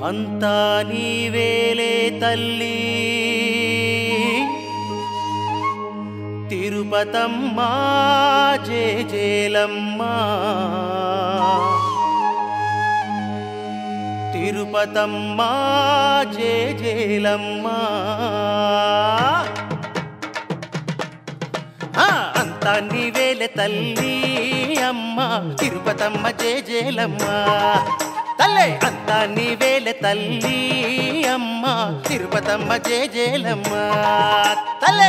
అంతా నీవేలే తల్లి తిరుపతమ్మా జేజేలమ్మా తిరుపతమ్మా జేజేలమ్మా ఆ, అంతా నీవేలే తల్లి అమ్మ తిరుపతమ్మ జేజేలమ్మ తల్లే అంతా నీవేలే తల్లి అమ్మ తిరుపతమ్మ జేజేలమ్మ తల్లే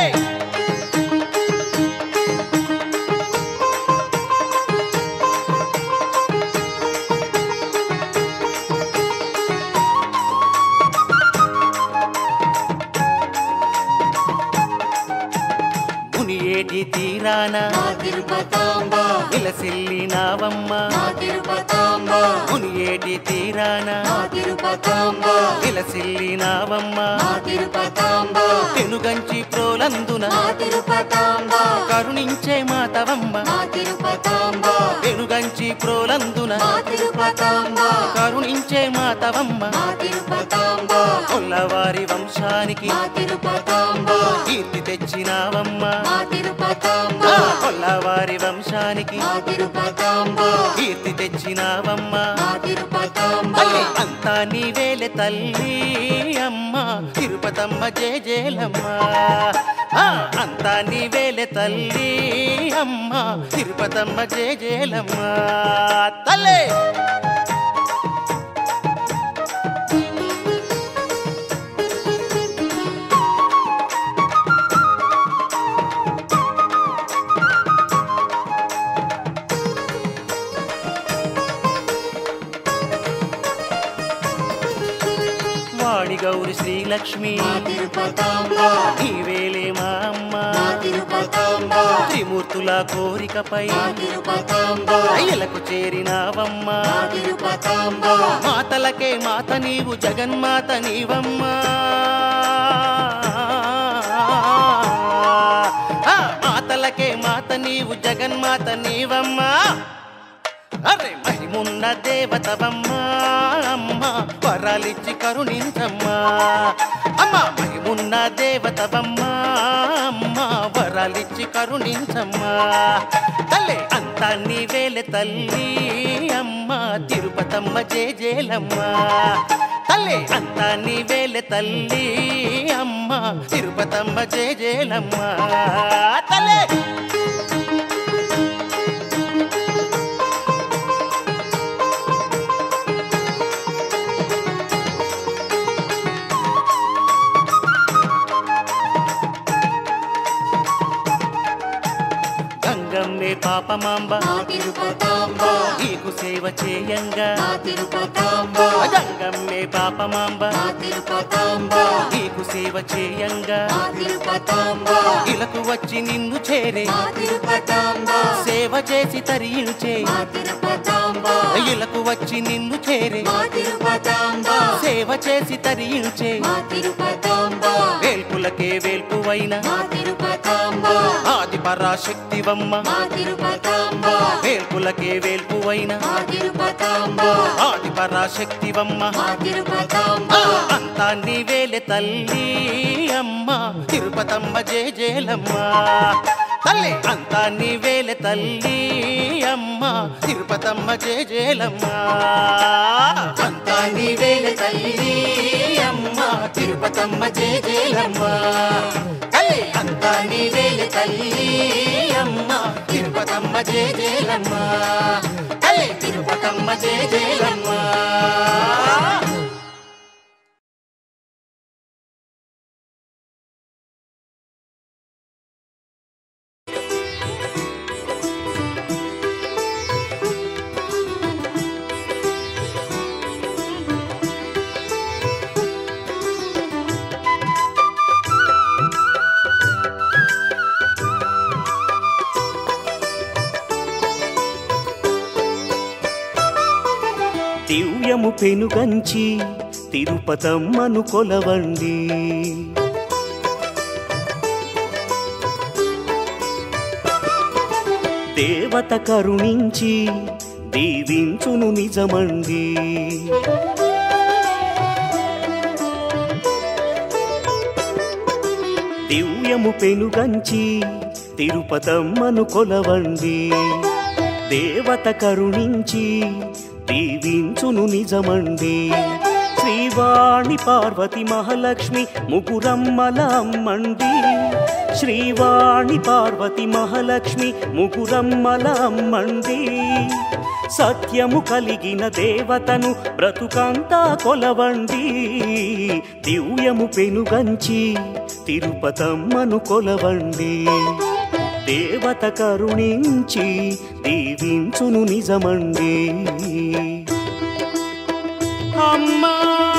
మునియేటి తీరాన మా తిరుపతాంబ విలసిల్లినావమ్మ మా తిరుపతాంబ మునియేటి తీరాన మా తిరుపతాంబ విలసిల్లినావమ్మ మా తిరుపతాంబ పెనుగంచి ప్రోలందున మా తిరుపతాంబ కరుణించే మాతవమ్మ మా తిరుపతాంబ పెనుగంచి ప్రోలందున మా తిరుపతాంబ కరుణించే మాతవమ్మ మా తిరుపతాంబ కొల్లవారి వంశానికి మా తిరుపతాంబ కీర్తి తెచ్చినావమ్మ మా తిరుపతాంబ ఆ, కొల్లవారి వంశానికి మా తిరుపతాంబ కీర్తి తెచ్చినావమ్మ మా తిరుపతాంబ తల్లి అంతా నీవేలే తల్లి అమ్మ తిరుపతమ్మ జేజేలమ్మ ఆ, అంతా నీవేలే తల్లి అమ్మ తిరుపతమ్మ జేజేలమ్మ తల్లి వాడి గౌరి శ్రీలక్ష్మి మా తిరుపతాంబ నీవేలే మా అమ్మ మా తిరుపతాంబ త్రిమూర్తుల కోరికపై మా తిరుపతాంబ అయ్యలకు చేరినావమ్మ మా తిరుపతాంబ మాతలకే మాత నీవు జగన్మాత నీవమ్మా ఆ, మాతలకే మాత నీవు జగన్మాత నీవమ్మా అరే మహిమున్న దేవతవమ్మా అమ్మ వరాలిచ్చి కరుణించమ్మా అమ్మ మహిమున్న దేవతవమ్మా అమ్మ వరాలిచ్చి కరుణించమ్మా తల్లి అంతా నీవేలే తల్లి అమ్మ తిరుపతమ్మ జేజేలమ్మ తల్లి అంతా నీవేలే తల్లి అమ్మ తిరుపతమ్మ జేజేలమ్మ తల్లి గంగమ్మే పాపమాంబ మా తిరుపతాంబ నీకు సేవ చేయంగా మా తిరుపతాంబ గంగమ్మే పాపమాంబ మా తిరుపతాంబ నీకు సేవ చేయంగా మా తిరుపతాంబ ఇలకు వచ్చి నిన్ను చేరే మా తిరుపతాంబ సేవ చేసి తరించే మా తిరుపతాంబ ఇలకు వచ్చి నిన్ను చేరే మా తిరుపతాంబ సేవ చేసి తరించే మా తిరుపతాంబ వేల్పులకే వేల్పువైన మా తిరుపతాంబ ఆది పరాశక్తివమ్మ మా తిరుపతాంబ వేల్పులకే వేల్పువైన మా తిరుపతాంబ ఆది పరాశక్తివమ్మ మా తిరుపతాంబ ఆ, అంతా నీవేలే తల్లి అమ్మ తిరుపతమ్మ జేజేలమ్మ తల్లి అంతా నీవేలే తల్లి అమ్మ తిరుపతమ్మ జేజేలమ్మ అంతా నీవేలే తల్లి అమ్మ తిరుపతమ్మ జేజేలమ్మ తల్లి అంతా నీవేలే తల్లి అమ్మ తిరుపతమ్మ జేజేలమ్మ తల్లి తిరుపతమ్మ జేజేలమ్మ దివ్యము పెనుగంచి తిరుపతమ్మను కొలవండి దేవత కరుణించి దీవించును నిజమండి దివ్యము పెనుగంచి తిరుపతమ్మను కొలవండి దేవత కరుణించి దీవించును నిజమండి శ్రీవాణి పార్వతి మహాలక్ష్మి ముగురమ్మల అమ్మండి శ్రీవాణి పార్వతి మహాలక్ష్మి ముగురమ్మల అమ్మండి సత్యము కలిగిన దేవతను బ్రతుకంతా కొలవండి దివ్యము పెనుగంచి తిరుపతమ్మను కొలవండి దేవత కరుణించి దీవించును నిజమండి అమ్మా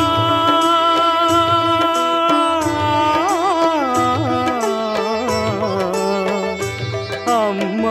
అమ్మా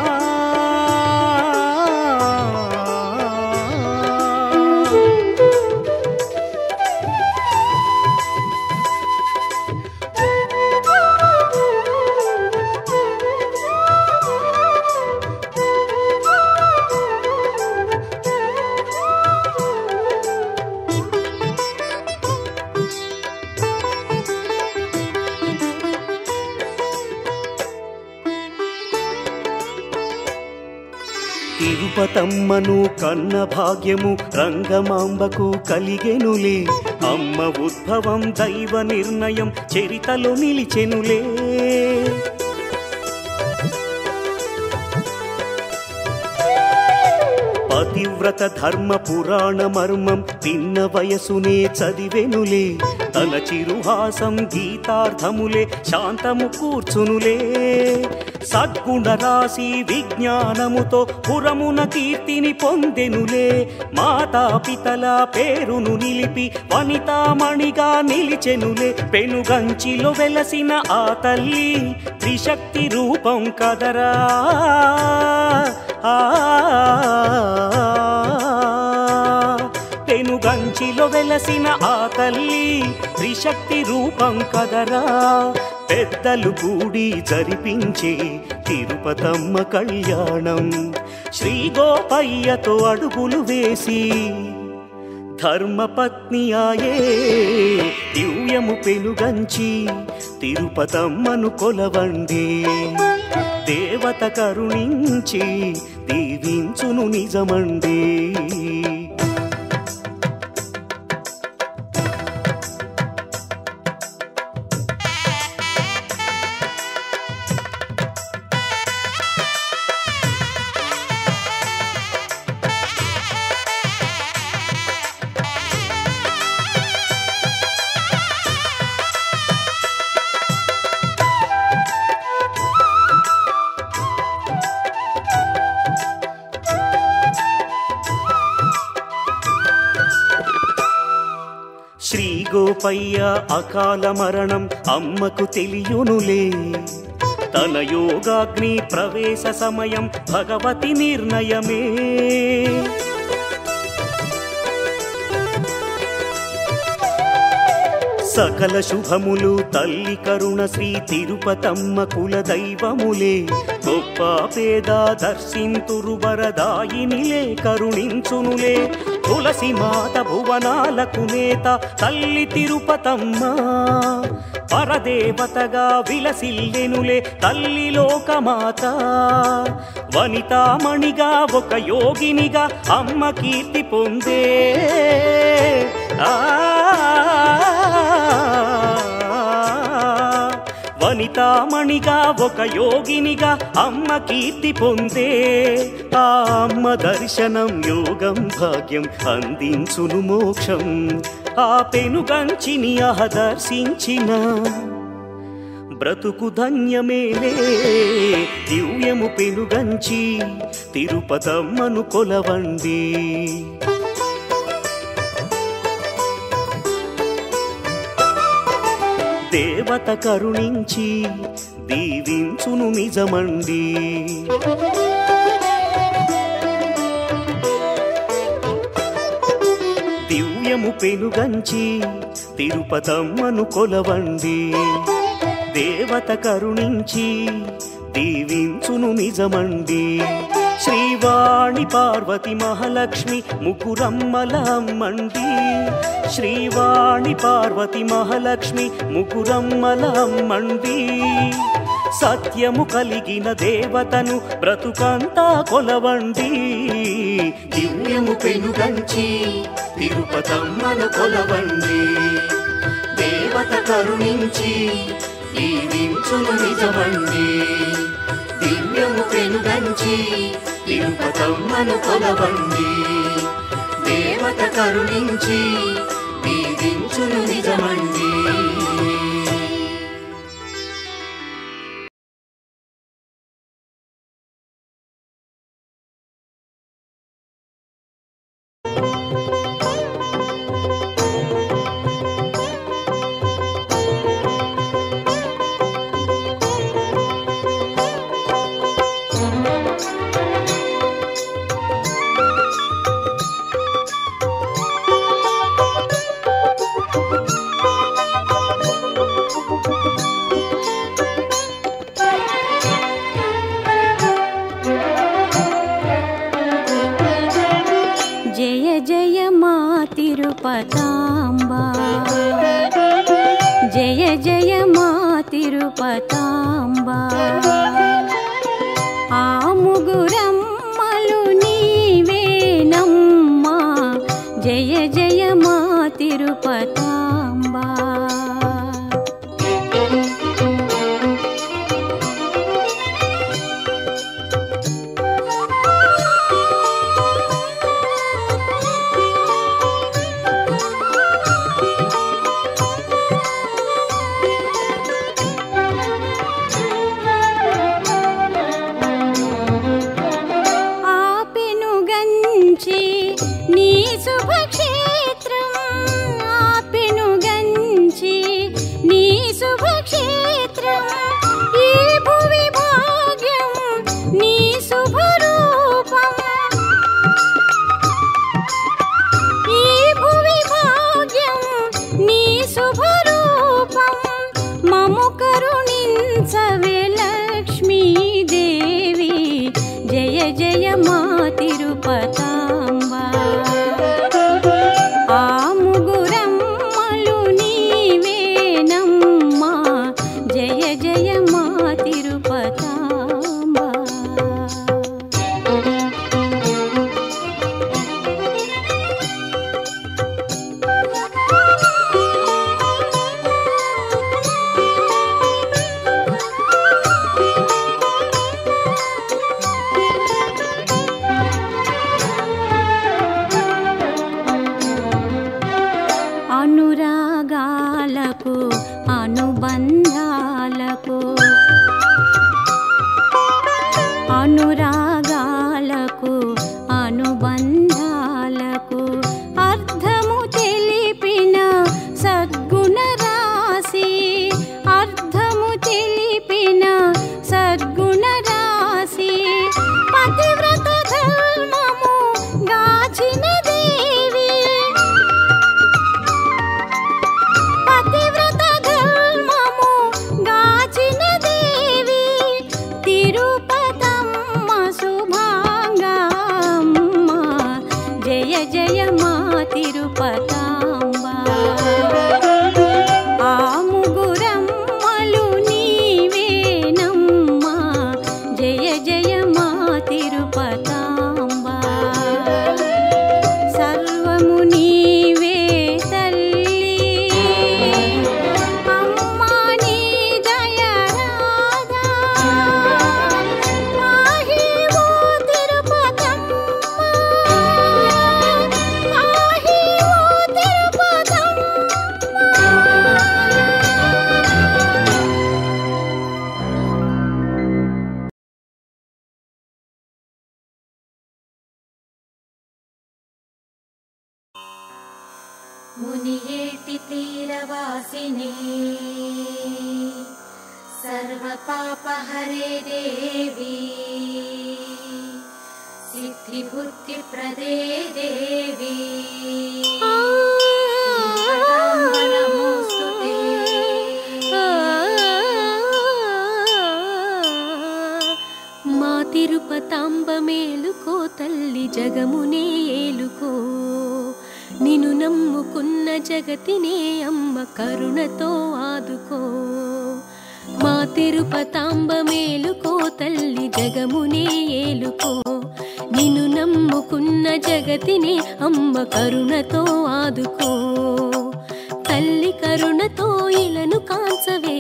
తిరుపతమ్మను కన్న భాగ్యము రంగమాంబకు కలిగెనులే అమ్మ ఉద్భవం దైవ నిర్ణయం చరితలో నిలిచెనులే పతివ్రత ధర్మ పురాణ మర్మం పిన్న వయసునే చదివెనులే తన చిరుహాసం గీతార్థములే శాంతము కూర్చునులే సద్గుణ రాశి విజ్ఞానముతో పురమున కీర్తిని పొందెనులే మాతాపితల పేరును నిలిపి వనితామణిగా నిలిచెనులే పెనుగంచిలో వెలసిన ఆ తల్లి త్రిశక్తి రూపం కదరా ఆ పెనుగంచిలో వెలసిన ఆ తల్లి త్రిశక్తి రూపం కదరా పెద్దలు కూడి జరిపించే తిరుపతమ్మ కళ్యాణం శ్రీ గోపయ్యతో అడుగులు వేసి ధర్మపత్ని ఆయే దివ్యము పెనుగంచి తిరుపతమ్మను కొలవండి దేవత కరుణించి దీవించును నిజమండి శ్రీ గోపయ్య అకాల మరణం అమ్మకు తెలియునులే తన యోగాగ్ని ప్రవేశ సమయం భగవతి నిర్ణయమే సకల శుభములు తల్లి కరుణ శ్రీ తిరుపతమ్మ కుల దైవములే గొప్ప పేద దర్శింతురు వరదాయినిలే కరుణించునులే తులసి మాత భువనాలకు నేత తల్లి తిరుపతమ్మ పరదేవతగా విలసిల్లెనులే తల్లి లోకమాత వనితామణిగా ఒక యోగినిగా అమ్మ కీర్తి పొందే ఆ వనితామణిగా ఒక యోగినిగా అమ్మ కీర్తి పొందే ఆ అమ్మ దర్శనం యోగం భాగ్యం అందించును మోక్షం ఆ పెనుగంచిని అహ దర్శించిన బ్రతుకు ధన్యమేలే దివ్యము పెనుగంచి తిరుపతమ్మను కొలవండి దేవత కరుణించి దీవించును నిజమండి దివ్యము పెనుగంచి తిరుపతమ్మను కొలవండి దేవత కరుణించి దీవించును నిజమండి శ్రీవాణి పార్వతి మహాలక్ష్మి ముకురమ్మల అమ్మండి శ్రీవాణి పార్వతి మహాలక్ష్మి ముకురమ్మల అమ్మండి సత్యము కలిగిన దేవతను బ్రతుకంతా కొలవండి దివ్యము పెనుగంచి తిరుపతమ్మను కొలవండి దేవత కరుణించి దీవించును నిజమండి దివ్యము పెనుగంచి తిరుపతమ్మను కొలవండి దేవత కరుణించి దీవించును నిజమండి జయ జయ మా తిరుపతాంబా జయ జయ మా తిరుపతాంబా ఆ ముగురమ్మలు నీవేనమ్మా జయ జయ మా తిరుపతాంబా ఆపెనుగంచి నీ శుభక్షేత్రం ఆపెనుగంచి నీ శుభక్షేత్రం ఈ భువి భాగ్యం నీ శుభరూపం ఈ భువి భాగ్యం నీ శుభరూపం మము కరుణించవే లక్ష్మీదేవి జయ జయ మా తిరుపతాంబా ఆ ముగురమ్మలు నీవేనమ్మా జయ జయ మా తిరుపతాంబా అనురాగాలకు అనుబంధాలకు అనురాగాలకు అనుబంధాలకు అర్థము తెలిపిన సద్గుణ రాశి అర్థము తెలిపిన సద్గుణ రాశి పతివ్రత ధర్మము గాచిన దేవి పతివ్రత ధర్మము గాచిన దేవి తిరుపతమ్మ శుభాంగమ్మ జయ జయ మా తిరుపతాంబ ఆ ముగురమ్మలు నీవేనమ్మా జయ జయ మా తిరుపతాంబ సర్వము నీవే తల్లి అమ్మా నీ దయ రాదా పాహి ఓ తిరుపతమ్మ పాహి ఓ తిరుపతమ్మ మునియేటి తీరవాసిని సర్వపాపహరే దేవి సిద్ధిబుద్ధి ప్రదే దేవి నమోస్తుతే మా తిరుపతాంబ మేళ జగమునే ఏలుకో నిన్ను నమ్ముకున్న జగతినే అమ్మ కరుణతో ఆదుకో మా తిరుపతాంబ మేలుకో తల్లి జగమునే ఏలుకో నిన్ను నమ్ముకున్న జగతిని అమ్మ కరుణతో ఆదుకో తల్లి కరుణతో ఇలను కాంచవే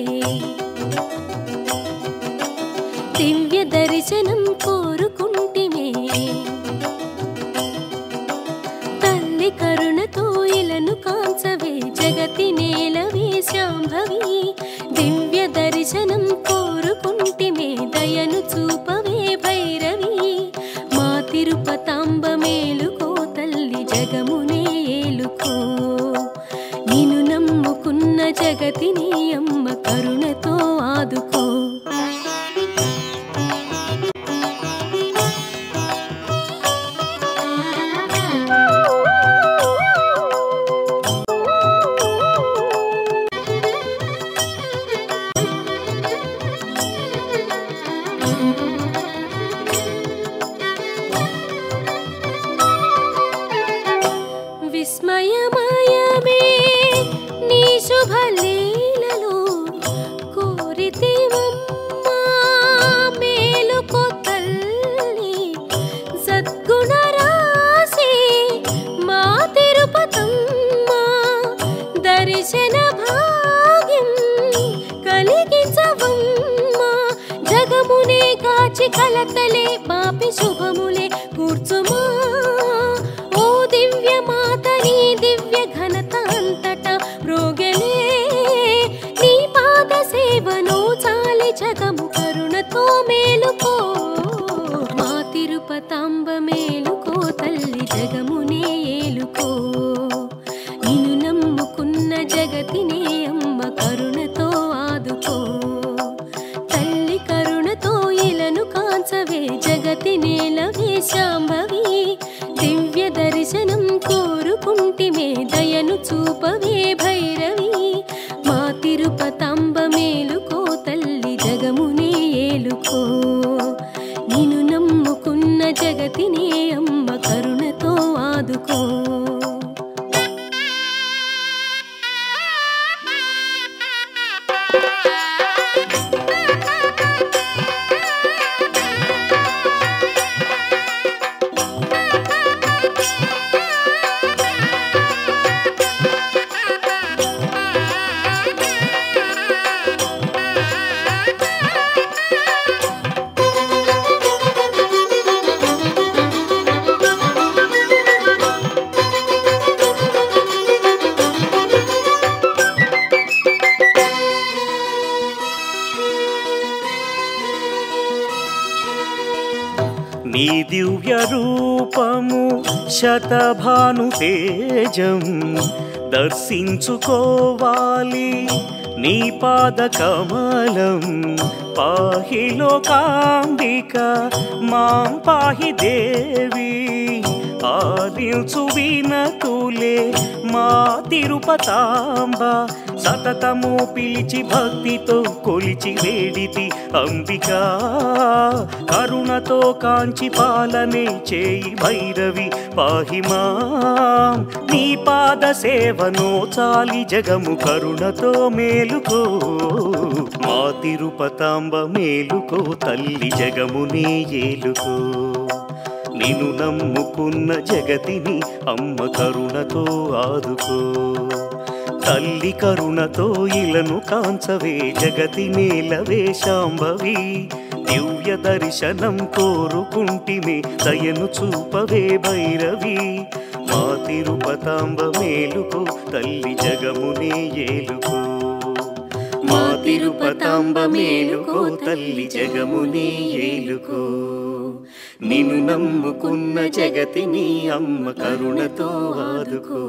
దివ్య దర్శనం కోరుకుంటిమే తల్లి కరుణతో ఇలను కాంచవే జగతి నేలవే శాంభవి దివ్య దర్శనం కోరుకుంటిమే దయను చూపవే భైరవి మా తిరుపతాంబ మేలుకో తల్లి జగమునే ఏలుకో నిన్ను నమ్ముకున్న జగతిని అమ్మ కరుణతో ఆదుకో విస్మయమయమే నీ శుభలీలలో కోరితివమ్మా మేలుకో తల్లి సద్గుణ రాశి మా తిరుపతమ్మ దర్శన భాగ్యం కలిగించవమ్మా జగమునే కాచి కలతలే పాపి శుభములే కూర్చుమా ఓ దివ్య మాత నీ దివ్య ఘనత అంతటా రోగలే నీ పాద సేవను చాలి జగము కరుణతో మేలుకో మా తిరుపతాంబ మేలుకో తల్లి జగమునే ఏలుకో నిన్ను నమ్ముకున్న జగతినే అమ్మ కరుణతో ఆదుకో తల్లి కరుణతో ఇలను కాంచవే జగతి నేలవే శాంభవి దివ్య దర్శనం కోరుకుంటిమే దయను చూపవే భైరవి మా తిరుపతాంబ మేలుకో తల్లి జగమునే ఏలుకో నిన్ను నమ్ముకున్న జగతినే అమ్మ కరుణతో ఆదుకో నీ దివ్య రూపము శతభాను తేజం దర్శించుకోవాలి నీ పాద కమలం పాహి లోకాంబిక మాం పాహి దేవి ఆలించు వినతులే మా తిరుపతాంబ సతతము పిలిచి భక్తితో కొలిచి వేడితి అంబిక కరుణతో కాంచి పాలనే చేయి భైరవి పాహిమా నీ పాద సేవనో చాలి జగము కరుణతో మేలుకో మా తిరుపతాంబ మేలుకో తల్లి జగమునే ఏలుకో నిన్ను నమ్ముకున్న జగతిని అమ్మ కరుణతో ఆదుకో తల్లి కరుణతో ఇలను కాంచవే జగతి నేలవే శాంభవి దివ్య దర్శనం కోరుకుంటిమే దయను చూపవే భైరవి మా తిరుపతాంబ మేలుకో తల్లి జగమునే ఏలుకో మా తిరుపతాంబ మేలుకో తల్లి జగమునే ఏలుకో నిన్ను నమ్ముకున్న జగతిని అమ్మ కరుణతో ఆదుకో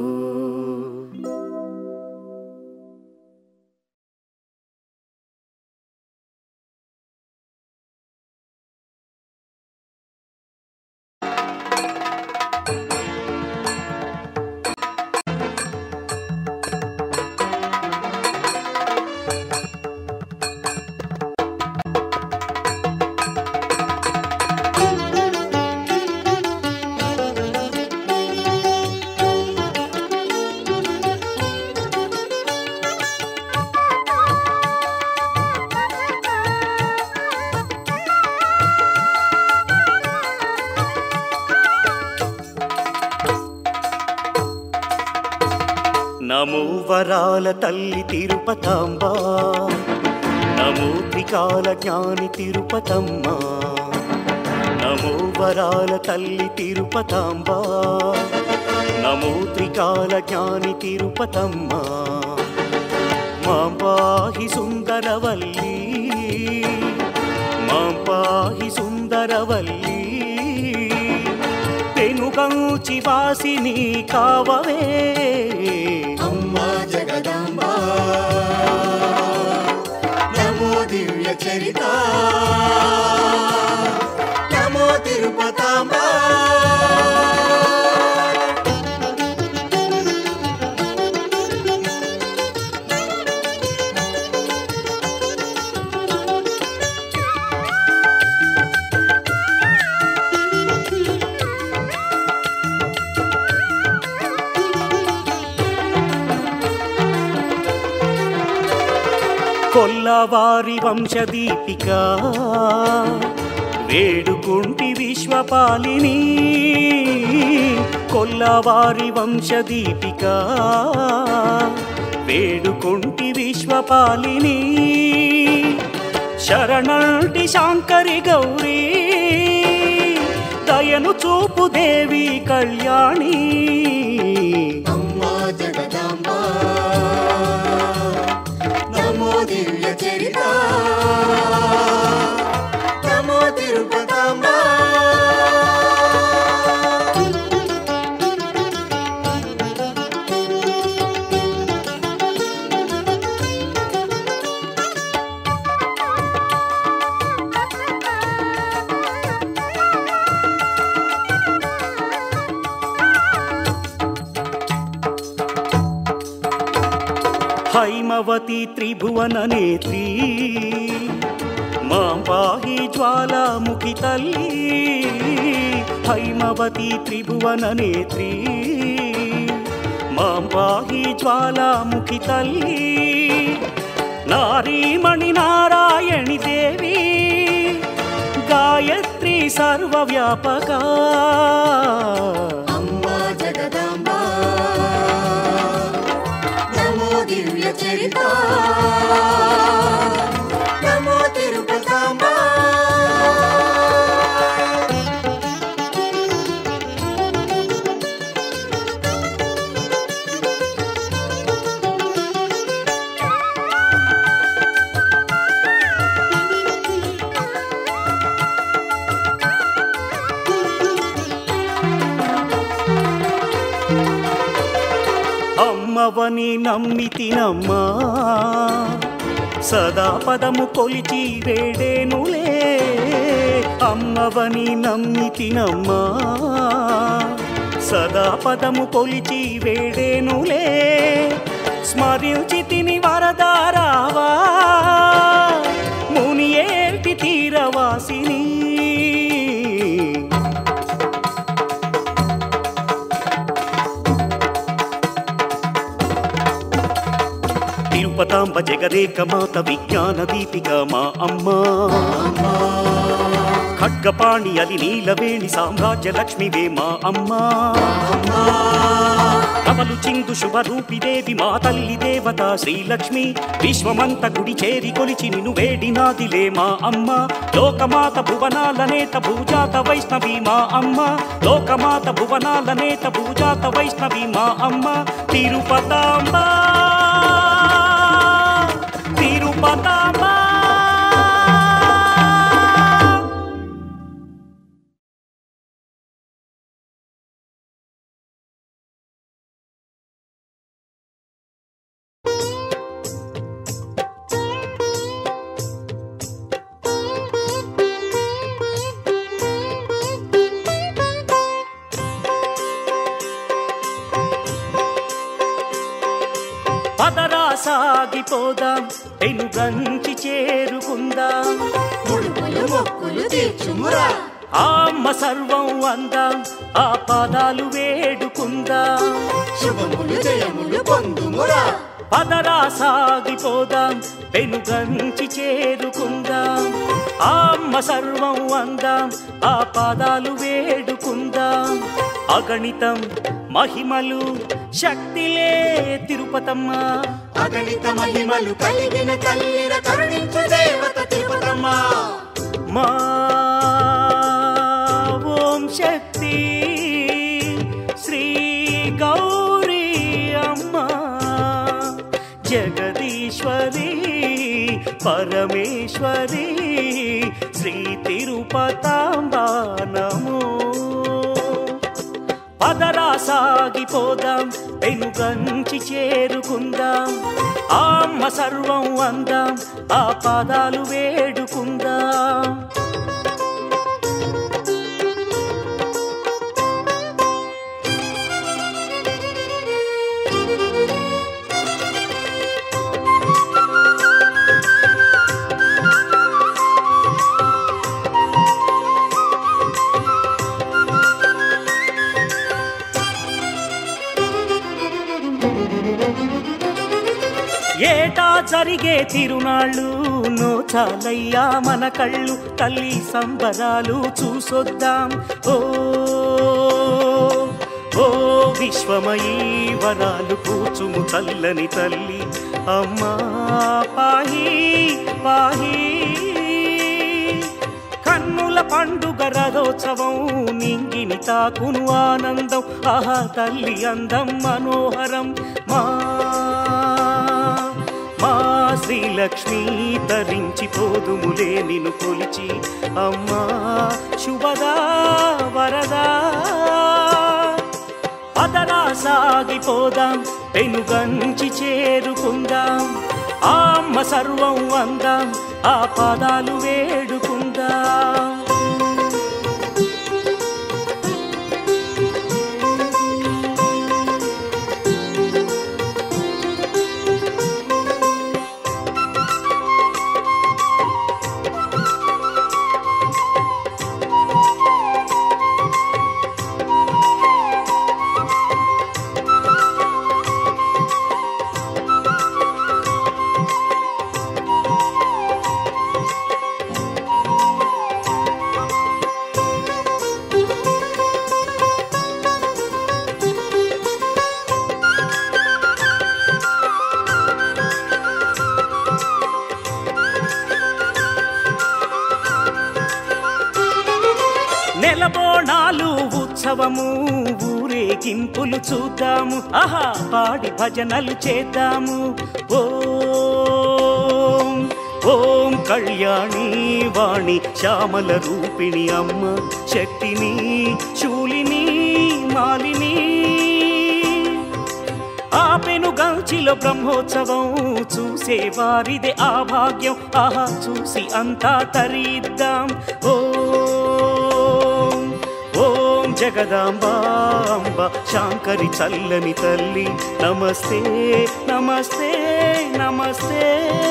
ఆ నమో వరాల తల్లి తిరుపతాంబ నమో త్రికాల జ్ఞాని తిరుపతమ్మ నమో వరాల తల్లి తిరుపతాంబ నమో త్రికాల జ్ఞాని తిరుపతమ్మ మాం పాహి సుందరవల్లి మాం పాహి సుందరవల్లి పెనుగంచి వాసిని కావవే అమ్మా జగదాంబ నమో దివ్య చరిత నమో తిరుపతాంబ కొల్లవారి వంశదీపిక వేడుకుంటి విశ్వపాలిని కొల్లవారి వంశదీపిక వేడుకుంటి విశ్వపాలిని శరణంటి శాంకరి గౌరీ దయను చూపు దేవి కళ్యాణి అమ్మా జగదాంబ నమో దివ్య చరిత నమో తిరుపతాంబ హైమవతి త్రిభువన నేత్రి మాం పాహి జ్వాలాముఖి తల్లి హైమవతి త్రిభువన నేత్రి మాం పాహి జ్వాలాముఖి తల్లి నారీమణి నారాయణి దేవి గాయత్రి సర్వవ్యాపక అమ్మా జగదాంబ నమో దివ్య చరిత నమో తిరుపతాంబ అమ్మవని నమ్మితినమ్మా సదా పదము కొలిచి వేడేనులే అమ్మవని నమ్మితినమ్మా సదా పదము కొలిచి వేడేనులే స్మరించి తిని వరదారావా ముని ఏటి తీరవాసిని తిరుపతాంబ జగదేక మాత విజ్ఞాన దీపిక మా అమ్మా ఖడ్గపాణి అలి నీలవేణి సామ్రాజ్య లక్ష్మివే మా అమ్మా కమలు చిందు శుభరూపిదేవి మా తల్లి దేవత శ్రీలక్ష్మి విశ్వమంత గుడి చేరి కొలిచి నిన్ను వేడినాదిలే మా అమ్మ లోకమాత భువనాల నేత భూజాత వైష్ణవి మా అమ్మ లోకమాత భువనాల నేత భూజాత వైష్ణవి మా అమ్మ తిరుపతాంబ తిరుపతాంబ పదరా సాగిపోదాం పెనుగంచి చేరుకుందాం ముడుపులు మొక్కులు తీర్చుమురా ఆ అమ్మ సర్వం అందాం ఆ పాదాలు వేడుకుందాం శుభములు జయములు పొందుమురా పదరా సాగిపోదాం పెనుగంచి చేరుకుందాం ఆ అమ్మ సర్వం అందాం ఆ పాదాలు వేడుకుందాం అగణితం మహిమలు శక్తిలే తిరుపతమ్మ అగణిత మహిమలు కలిగిన తల్లిర కరుణించు దేవత తిరుపతమ్మ మా ఓం శక్తి శ్రీ గౌరీ అమ్మ జగదీశ్వరి పరమేశ్వరి శ్రీ తిరుపతాంబా నమో పదరా సాగిపోదాం పెనుగంచి చేరుకుందాం ఆ అమ్మ సర్వం అందాం ఆ పాదాలు వేడుకుందాం ఏటా జరిగే తిరునాళ్ళు నోచాలయ్యా మన కళ్ళు తల్లి సంబరాలు చూసొద్దాం ఓ ఓ విశ్వమయీ వరాలు కూచుము చల్లని తల్లి అమ్మా పాహి పాహి కన్నుల పండుగ రథోత్సవం నింగిని తాకును ఆనందం ఆహా తల్లి అందం మనోహరం మా మా శ్రీలక్ష్మి తరించి పోదుములే నిన్ను కొలిచి అమ్మా శుభదా వరదా పదరా సాగిపోదాం పెనుగంచి చేరుకుందాం ఆ అమ్మ సర్వం అందాం ఆ పాదాలు వేడుకుందాం నెలబోణాలు ఉత్సవము ఊరేగింపులు చూద్దాము ఆహా పాడి భజనలు చేద్దాము ఓం ఓం కళ్యాణి వాణి శ్యామల రూపిణి అమ్మ శక్తిని శూలిని మాలిని ఆపెను గంచిలో బ్రహ్మోత్సవం చూసే వారిదే ఆ భాగ్యం ఆహా చూసి అంతా తరిద్దాం ఓం ఓం జగదాంబాంబ శాంకరి చల్లని తల్లి నమస్తే నమస్తే నమస్తే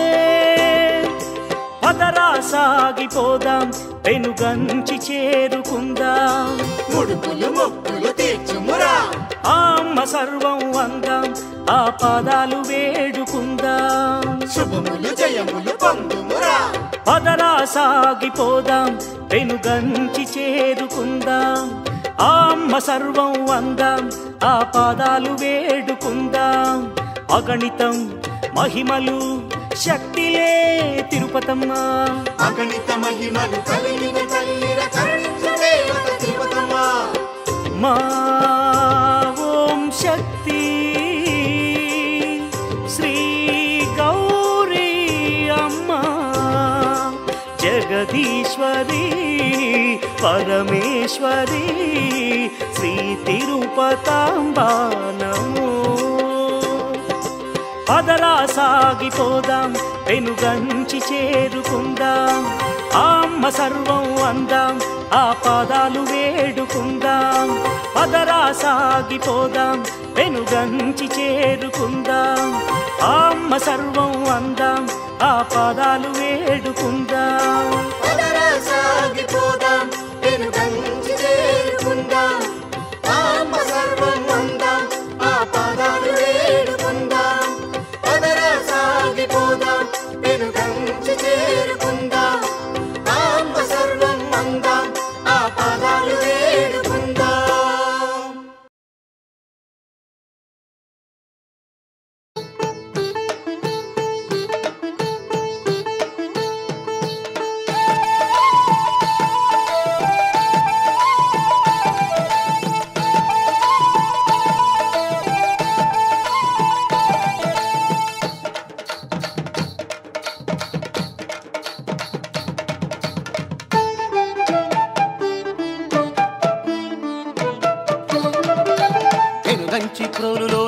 పదరా సాగిపోదాం పెనుగంచి చేరుకుందాం ముడుపులు మొక్కులు తీర్చుమురా ఆ అమ్మ సర్వం అందాం ఆ పాదాలు వేడుకుందాం శుభములు జయములు పొందుమురా పదరా సాగిపోదాం పెనుగంచి చేరుకుందాం ఆ అమ్మ సర్వం అందాం ఆ పాదాలు వేడుకుందాం అగణితం మహిమలు శక్తిలే తిరుపతమ్మ అగణిత మహిమలు కలిగిన తల్లిర కరుణించు దేవత తిరుపతమ్మ మా ఓం శక్తి శ్రీ గౌరీ అమ్మ జగదీశ్వరి పరమేశ్వరి శ్రీ తిరుపతాంబా నమో పదరా సాగిపోదాం పెనుగంచి చేరుకుందాం ఆ అమ్మ సర్వం అందాం ఆ పాదాలు వేడుకుందాం పదరా సాగిపోదాం పెనుగంచి చేరుకుందాం ఆ అమ్మ సర్వం అందాం ఆ పాదాలు వేడుకుందాం పదరా సాగిపోదాం పెనుగంచి చేరుకుందాం ఆంబ సర్వం అందాం ఆ పాదాలు వేడుకుందాం పదరా సాగిపోదాం పెనుగంచి చేరుకుందాం ఆంబ సర్వం అందాం ఆ పాదాలు వేడుకుందాం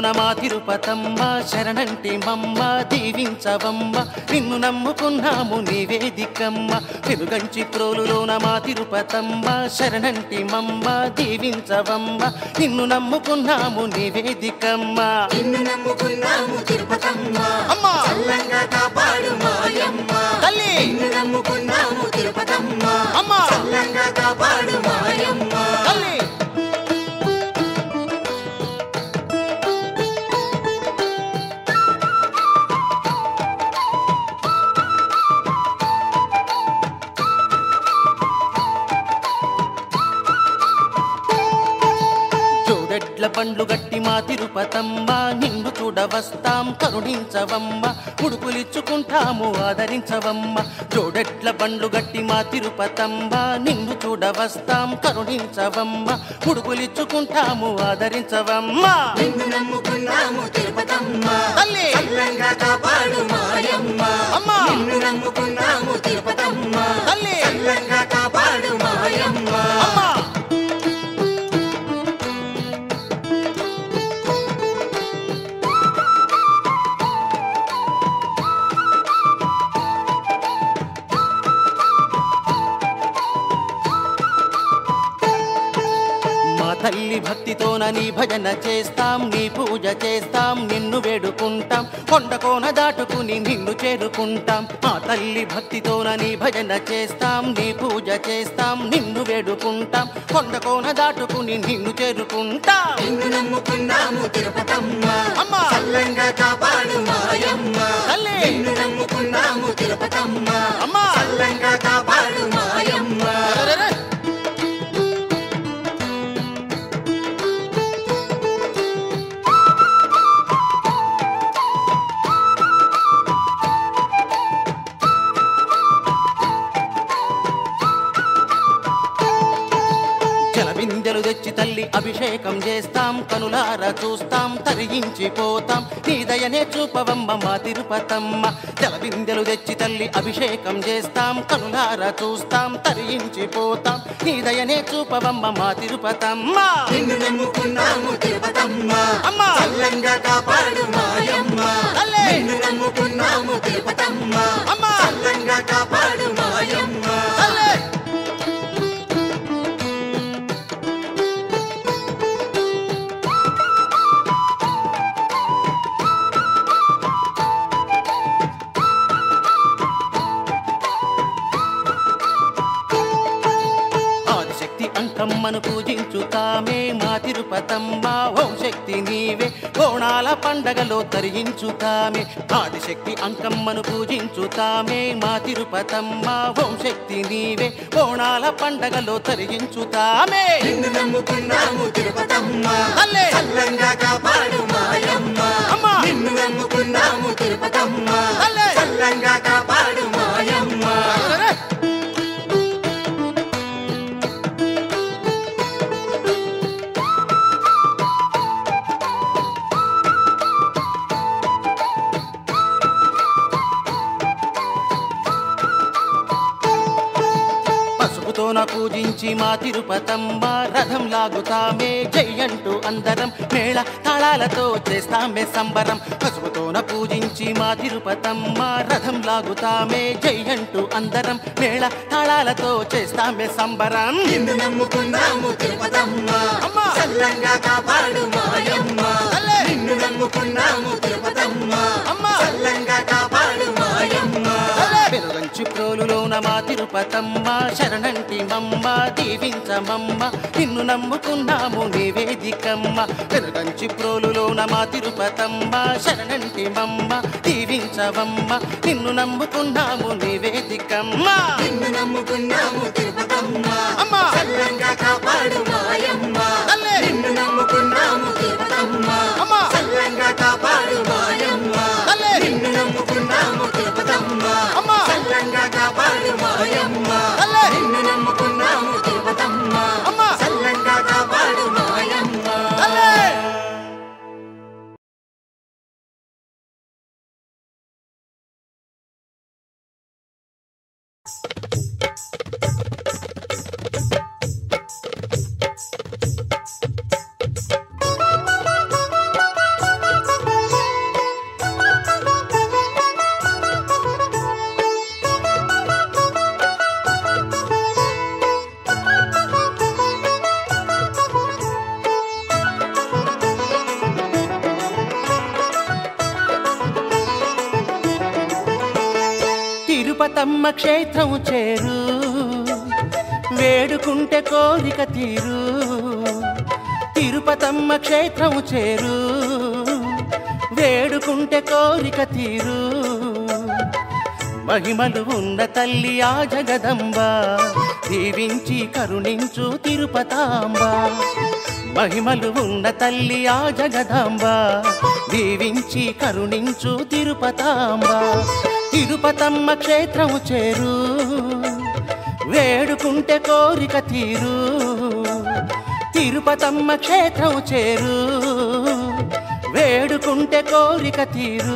మా తిరుపతమ్మ శరణంటి మమ్మ దీవించవమ్మ నిన్ను నమ్ముకున్నాము నీవే దిక్కమ్మ వెలుగంచి ప్రోలులోన మా తిరుపతమ్మ శరణంటి మమ్మ దీవించవమ్మ నిన్ను నమ్ముకున్నాము నీవే దిక్కమ్మ నిన్ను నమ్ముకున్నాము తిరుపతమ్మ అమ్మా చల్లంగా కాపాడు మాయమ్మ తల్లి నిన్ను నమ్ముకున్నాము తిరుపతమ్మ అమ్మా చల్లంగా కాపాడు మాయమ్మ తల్లి జోడెడ్ల పండ్లు గట్టి మా తిరుపతమ్మ నిన్ను చూడవస్తాం కరుణించవమ్మ ఉడుకులిచ్చుకుంటాము ఆదరించవమ్మ జోడెడ్ల పండ్లు గట్టి మా తిరుపతమ్మ నిన్ను చూడవస్తాం కరుణించవమ్మ ఉడుకులిచ్చుకుంటాము ఆదరించవమ్మ నిన్ను నమ్ముకున్నాము తిరుపతమ్మ తల్లి చల్లంగా కాపాడు మాయమ్మ అమ్మా నిన్ను నమ్ముకున్నాము తిరుపతమ్మ తల్లి చల్లంగా కాపాడు మాయమ్మ అమ్మా మా తల్లి భక్తితోన నీ భజన చేస్తాం నీ పూజ చేస్తాం నిన్ను వేడుకుంటాం కొండ కోన దాటుకుని నిన్ను చేరుకుంటాం మా తల్లి భక్తితోన నీ భజన చేస్తాం నీ పూజ చేస్తాం నిన్ను వేడుకుంటాం కొండ కోన దాటుకుని నిన్ను చేరుకుంటాం నిన్ను నమ్ముకున్నాము తిరుపతమ్మ అమ్మా చల్లంగా కాపాడు మాయమ్మ తల్లి నిన్ను నమ్ముకున్నాము తిరుపతమ్మ అమ్మా చల్లంగా కాపాడు మాయమ్మ అరెరెరె. జలబిందెలు తెచ్చి తల్లి అభిషేకం చేస్తాం కనులార చూస్తాం తరించిపోతాం నీ దయనే చూపవమ్మ మా తిరుపతమ్మ జలబిందెలు తెచ్చి తల్లి అభిషేకం చేస్తాం కనులార చూస్తాం తరించిపోతాం నీ దయనే చూపవమ్మ మా తిరుపతమ్మ నిన్ను నమ్ముకున్నాము తిరుపతమ్మ అమ్మా చల్లంగా కాపాడు మాయమ్మ తల్లి నిన్ను నమ్ముకున్నాము తిరుపతమ్మ అమ్మా చల్లంగా కాపాడు మాయమ్మ తల్లి ఆదిశక్తి అంకమ్మను పూజించుతామే మా తిరుపతమ్మ ఓం శక్తి నీవే కోణాల పండగలో తరించుతామే ఆదిశక్తి అంకమ్మను పూజించుతామే మా తిరుపతమ్మ ఓం శక్తి నీవే కోణాల పండగలో తరించుతామే నిన్ను నమ్ముకున్నాము తిరుపతమ్మ తల్లి చల్లంగా కాపాడు మాయమ్మ అమ్మా నిన్ను నమ్ముకున్నాము తిరుపతమ్మ తల్లి చల్లంగా కాపాడు మాయమ్మ అరెరెరె. పసుపుతోన పూజించి మా తిరుపతమ్మ రథం లాగుతామే జై అంటూ అందరం మేళ తాళాలతో చేస్తామే సంబరం పసుపుతోన పూజించి మా తిరుపతమ్మ రథం లాగుతామే జై అంటూ అందరం మేళ తాళాలతో చేస్తామే సంబరం నిన్ను నమ్ముకున్నాము తిరుపతమ్మ అమ్మా చల్లంగా కాపాడు మాయమ్మ తల్లి నిన్ను నమ్ముకున్నాము తిరుపతమ్మ అమ్మా చల్లంగా కాపాడు మాయమ్మ వెలుగంచి ప్రోలులోన మా తిరుపతమ్మ శరణంటి మమ్మ దీవించమమ్మ నిన్ను నమ్ముకున్నాము నివేదికమ్మ వెలుగంచి ప్రోలులోన మా తిరుపతమ్మ శరణంటి మమ్మ దీవించవమ్మ నిన్ను నమ్ముకున్నాము నివేదికమ్మ నిన్ను నమ్ముకున్నాము తిరుపతమ్మ అమ్మా చల్లంగా కాపాడు మాయమ్మ తల్లి నిన్ను నమ్ముకున్నాము తిరుపతమ్మ అమ్మా చల్లంగా కాపాడు మాయమ్మ తల్లి నిన్ను నమ్ముకున్నాము తిరుపతమ్మ అమ్మా చల్లంగా కాపాడు మాయమ్మ తల్లి నిన్ను నమ్ముకున్నాము తిరుపతమ్మ అమ్మా చల్లంగా కాపాడు మాయమ్మ తల్లి ఆ తిరుపతమ్మ క్షేత్రం చేరు వేడుకుంటే కోరిక తీరు తిరుపతమ్మ క్షేత్రం చేరు వేడుకుంటే కోరిక తీరు మహిమలు ఉన్న తల్లి ఆ జగదంబ దీవించి కరుణించు తిరుపతాంబ మహిమలు ఉన్న తల్లి ఆ జగదాంబ దీవించి కరుణించు తిరుపతాంబ తిరుపతమ్మ క్షేత్రము చేరు వేడుకుంటే కోరిక తీరు తిరుపతమ్మ క్షేత్రం చేరు వేడుకుంటే కోరిక తీరు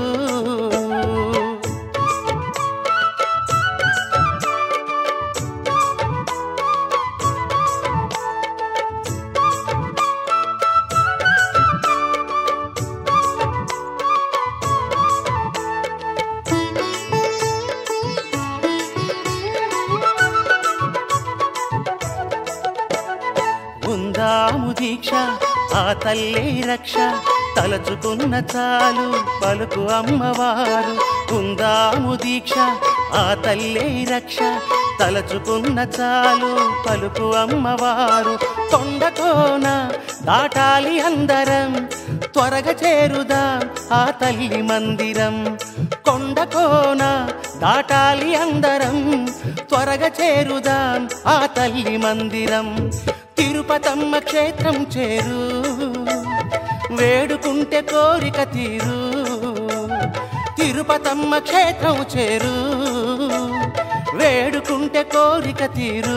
ఉందాము దీక్ష ఆ తల్లి రక్ష తలచుకున్న చాలు పలుకు అమ్మవారు ఉందాము దీక్ష ఆ తల్లి రక్ష తలచుకున్న చాలు పలుకు అమ్మవారు కొండకోన దాటాలి అందరం త్వరగా చేరుదాం ఆ తల్లి మందిరం కొండకోన దాటాలి అందరం త్వరగా చేరుదాం ఆ తల్లి మందిరం తిరుపతమ్మ క్షేత్రం చేరు వేడుకుంటే కోరిక తీరు తిరుపతమ్మ క్షేత్రం చేరు వేడుకుంటే కోరిక తీరు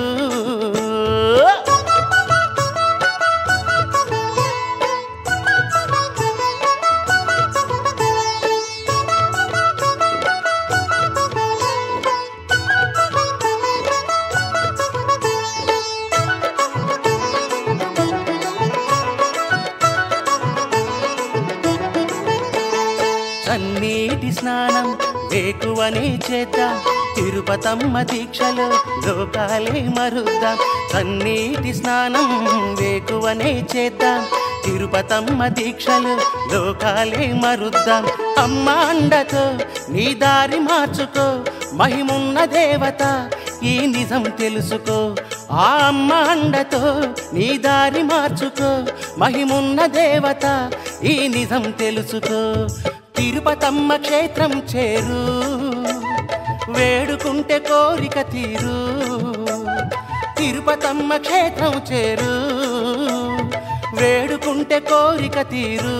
చన్నీటి స్నానం వేకువనే చేద్దాం తిరుపతమ్మ దీక్షలో లోకాలే మరుద్దాం చన్నీటి స్నానం వేకువనే చేద్దాం తిరుపతమ్మ దీక్షలు లోకాలే మరుద్దాం అమ్మ అండతో నీ దారి మార్చుకో మహిమున్న దేవత ఈ నిజం తెలుసుకో ఆ అమ్మ అండతో నీ దారి మార్చుకో మహిమున్న దేవత ఈ నిజం తెలుసుకో తిరుపతమ్మ క్షేత్రం చేరు వేడుకుంటే కోరిక తీరు తిరుపతమ్మ క్షేత్రం చేరు వేడుకుంటే కోరిక తీరు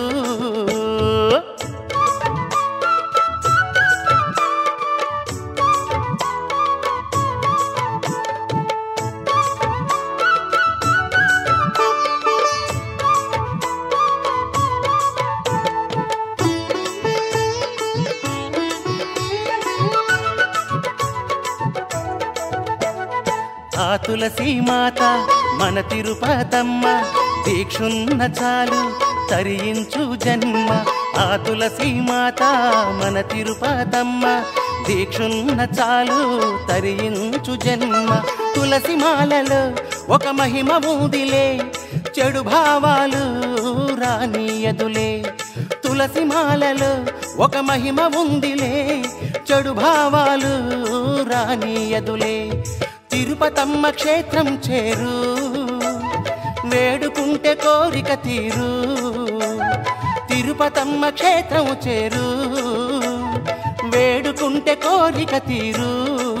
ఆ తులసి మాత మన తిరుపతమ్మ దీక్షున్న చాలు తరించు జన్మ ఆ తులసి మాత మన తిరుపతమ్మ దీక్షున్న చాలు తరించు జన్మ తులసి మాలలో ఒక మహిమ ఊదిలే చెడు భావాలు రానియదులే తులసి మాలలో ఒక మహిమ ఉందిలే చెడు భావాలు రానియదులే తిరుపతమ్మ క్షేత్రం చేరు వేడుకుంటే కోరిక తీరు తిరుపతమ్మ క్షేత్రం చేరు వేడుకుంటే కోరిక తీరు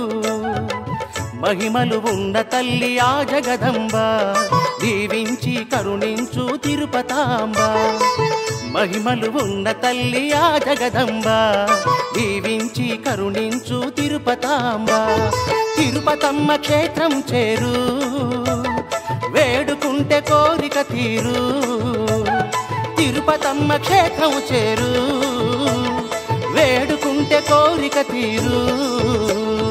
మహిమలు ఉన్న తల్లి ఆ జగదంబ దీవించి కరుణించు తిరుపతాంబ మహిమలు ఉన్న తల్లి ఆ జగదంబ దీవించి కరుణించు తిరుపతాంబ తిరుపతమ్మ క్షేత్రం చేరు వేడుకుంటే కోరిక తీరు తిరుపతమ్మ క్షేత్రం చేరు వేడుకుంటే కోరిక తీరు